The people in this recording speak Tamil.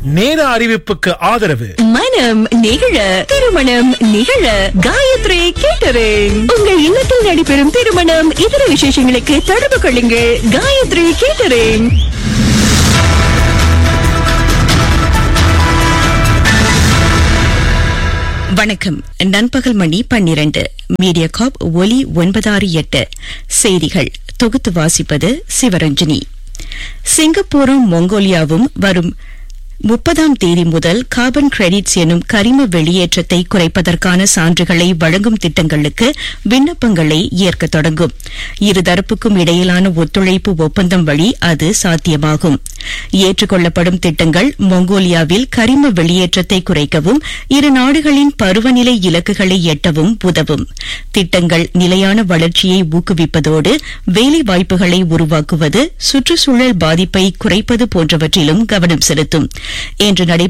நேர அறிவிப்புக்கு ஆதரவு மனம் நிகழ திருமணம் நிகழ காயத்ரி கேட்டரிங் உங்கள் இல்லத்தில் நடைபெறும் திருமணம் இதர விசேஷங்களுக்கு தொடர்பு கொள்ளுங்கள் காயத்ரி கேட்டரிங் வணக்கம் நண்பகல் மணி பன்னிரண்டு மீடியா காப் ஒலி ஒன்பதாறு எட்டு செய்திகள் தொகுத்து வாசிப்பது சிவரஞ்சனி சிங்கப்பூரும் மொங்கோலியாவும் வரும் முப்பதாம் தேதி முதல் கார்பன் கிரெடிட்ஸ் எனும் கரிம வெளியேற்றத்தை குறைப்பதற்கான சான்றுகளை வழங்கும் திட்டங்களுக்கு விண்ணப்பங்களை ஏற்க தொடங்கும் இருதரப்புக்கும் இடையிலான ஒத்துழைப்பு ஒப்பந்தம் வழி அது சாத்தியமாகும் ஏற்றுக்கொள்ளப்படும் திட்டங்கள் மொங்கோலியாவில் கரிம வெளியேற்றத்தை குறைக்கவும் இரு நாடுகளின் பருவநிலை இலக்குகளை எட்டவும் உதவும் திட்டங்கள் நிலையான வளர்ச்சியை ஊக்குவிப்பதோடு வேலை வாய்ப்புகளை உருவாக்குவது சுற்றுச்சூழல் பாதிப்பை குறைப்பது போன்றவற்றிலும் கவனம் செலுத்தும் இன்று நடைபெறும்